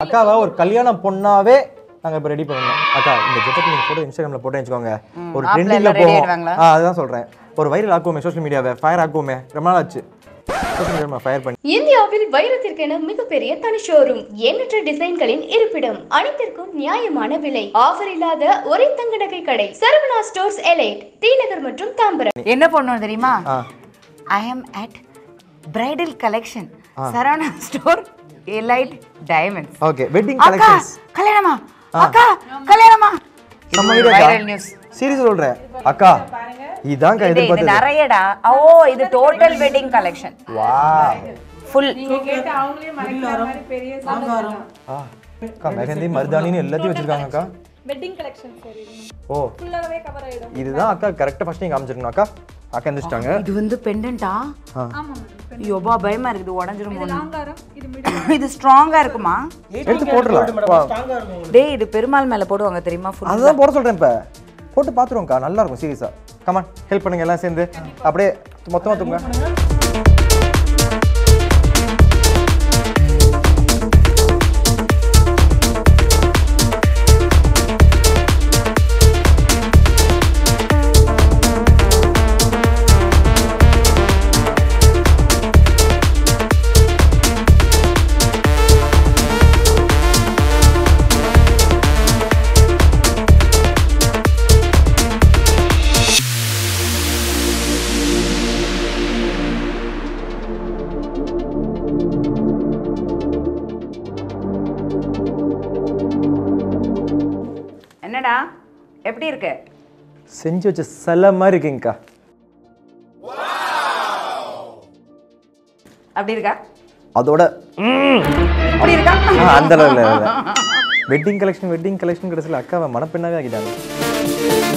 அக்காவை ஒரு கல்யாண பொண்ணாவே நாங்க இப்ப ரெடி பண்ணணும் அக்கா இந்த ஜெட்டப் நீங்க போட்டோ இன்ஸ்டாகிராம்ல போட்டோ வச்சுக்கோங்க ஒரு மாப்பிள்ளை ட்ரெண்டிங்ல எல்லாம் ready போகும் ஆயிடுவாங்களா? ஆ அதுதான் சொல்றேன் ஒரு வைரல் ஆக்குவோமே சோஷியல் மீடியாவை ஃபயர் ஆக்குவோமே ரொம்ப நாள் ஆச்சு சோஷியல் மீடியா ஃபயர் பண்ணி இந்தியாவில் வைரத்திற்கென மிகப்பெரிய தனி ஷோரூம் எண்ணற்ற டிசைன்களின் இருப்பிடம் அனைத்திற்கும் நியாயமான விலை ஆஃபர் இல்லாத ஒரே தங்க நகை கடை சரவணா ஸ்டோர்ஸ் எலைட் தீநகர் மற்றும் தாம்பரம் என்ன பண்ணுவோம் தெரியுமா ah I am at bridal collection Saravana store elite diamonds okay wedding அக்கா கலெக்ஷன்ஸ் கல்யாணமா அக்கா கல்யாணமா நம்ம வைரல் நியூஸ் சீரியஸ் சொல்றேன் அக்கா இதாங்க இது இது எதிர்பார்த்தது நிறையடா ஓ இது டோட்டல் வெட்டிங் கலெக்ஷன் வா ஃபுல் ஆ அக்கா மெஹந்தி மருதாணின்னு எல்லாத்தையும் வச்சிருக்காங்க அக்கா வெட்டிங் கலெக்ஷன் சார் இது ஓ ஃபுல்லாகவே கவர் ஆயிடும் இதுதான் அக்கா கரெக்டா ஃபர்ஸ்ட் நீங்க காமிச்சிருக்கணும் அக்கா அக்கா எந்திரிச்சிட்டாங்க இது வந்து பெண்டன்ட்டா ஆமா மேடம் யோபா பயமா இருக்குது உடஞ்சிரும் போது. லாங்காரம் இது மிடில் இது ஸ்ட்ராங்கா இருக்குமா எடுத்து போட்டுடலாம் வா. டேய் இது பெருமாள் மேல போடுவாங்க தெரியுமா ஃபுல் அதுதான் போட சொல்றேன் இப்ப போட்டு பாத்துருவோம்க்கா நல்லா இருக்கும் சீரியஸா கமான் ஹெல்ப் பண்ணுங்க எல்லாம் சேர்ந்து அப்படியே மொத்தமா தூங்க என்னடா எப்படி இருக்கு செஞ்சு வச்ச சில மாதிரி இருக்குங்கக்கா அப்படி இருக்கா அதோட அப்படி இருக்கா ஆ, அந்த அளவில் இல்லை வெட்டிங் கலெக்ஷன் வெட்டிங் கலெக்ஷன் கடைசியில் அக்காவை மணப்பெண்ணாவே ஆக்கிட்டாங்க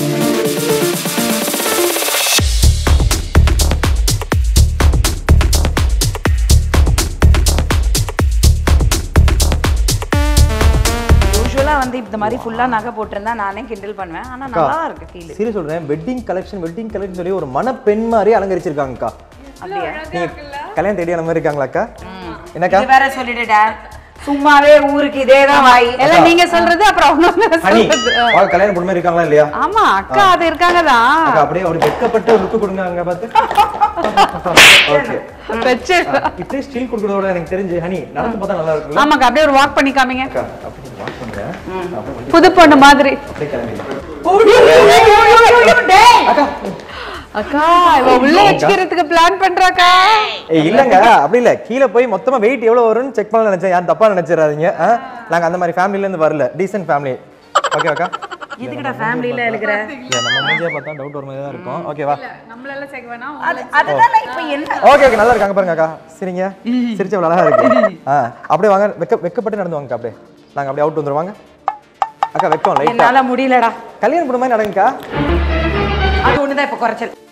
யூஸ்வலா வந்து இந்த மாதிரி ஃபுல்லா நகை போட்டிருந்தா நானே கிண்டல் பண்ணுவேன் ஆனா நல்லா இருக்கு ஃபீல் சீரியஸ் சொல்றேன் வெட்டிங் கலெக்ஷன் வெட்டிங் கலெக்ஷன் சொல்லி ஒரு மணப்பெண் மாதிரி அலங்கரிச்சிருக்காங்கக்கா அப்படியா நீங்க கல்யாணம் தேடியான மாதிரி இருக்காங்களாக்கா என்னக்கா இது வேற சொல்லிடுடா சும்மாவே ஊருக்கு இதேதான் வாய் எல்லாம் நீங்க சொல்றது அப்புறம் அவங்க ஹனி சொல்றது வா, கல்யாணம் பொண்ணு மாதிரி இருக்காங்களா இல்லையா ஆமா அக்கா அது இருக்காங்க தான் அக்கா அப்படியே அப்படி வெட்கப்பட்டு லுக்கு கொடுங்க அங்க பார்த்து ஓகே வச்சு இப்படியே ஸ்டீல் கொடுக்கறதோட எனக்கு தெரிஞ்சு ஹனி நடந்து பார்த்தா நல்லா இருக்குல்ல ஆமாக்கா அப்படியே ஒரு வாக் பண்ணி காமிங்க அக்கா அப்படி வாக் பண்ணுங்க அப்படியே வண்டி புது பொண்ணு மாதிரி அப்படியே கிளம்பி அக்கா இவ உள்ள வச்சுக்கிறதுக்கு பிளான் பண்றாக்கா ஏய் இல்லங்க அப்படி இல்ல கீழ போய் மொத்தமா வெயிட் எவ்வளவு வரும்னு செக் பண்ண நினைச்சேன் யாரும் தப்பா நினைச்சிடாதீங்க ஆ? நாங்க அந்த மாதிரி ஃபேமிலில இருந்து வரல டீசன்ட் ஃபேமிலி ஓகே அக்கா இதுக்கிட்ட ஃபேமிலில இருக்கிற இல்ல நம்ம மூஞ்சியா பார்த்தா டவுட் வர மாதிரி தான் இருக்கும் ஓகேவா நம்மளால சேர்க்க வேணாம் அது அதுதான் நான் இப்ப என்ன ஓகே ஓகே நல்லா இருக்காங்க பாருங்க அக்கா சரிங்க சிரிச்ச அவ்வளவு அழகா இருக்கு ஆ அப்படியே வாங்க வெக்க வெக்கப்பட்டு நடந்து வாங்க அப்படியே நாங்க அப்படியே அவுட் வந்துருவாங்க அக்கா வெக்கம் லைட்டா என்னால முடியலடா கல்யாணம் பண்ண மாதிரி நடங்கக்கா அது ஒண்ணுதான் இப்ப குறைச்சல்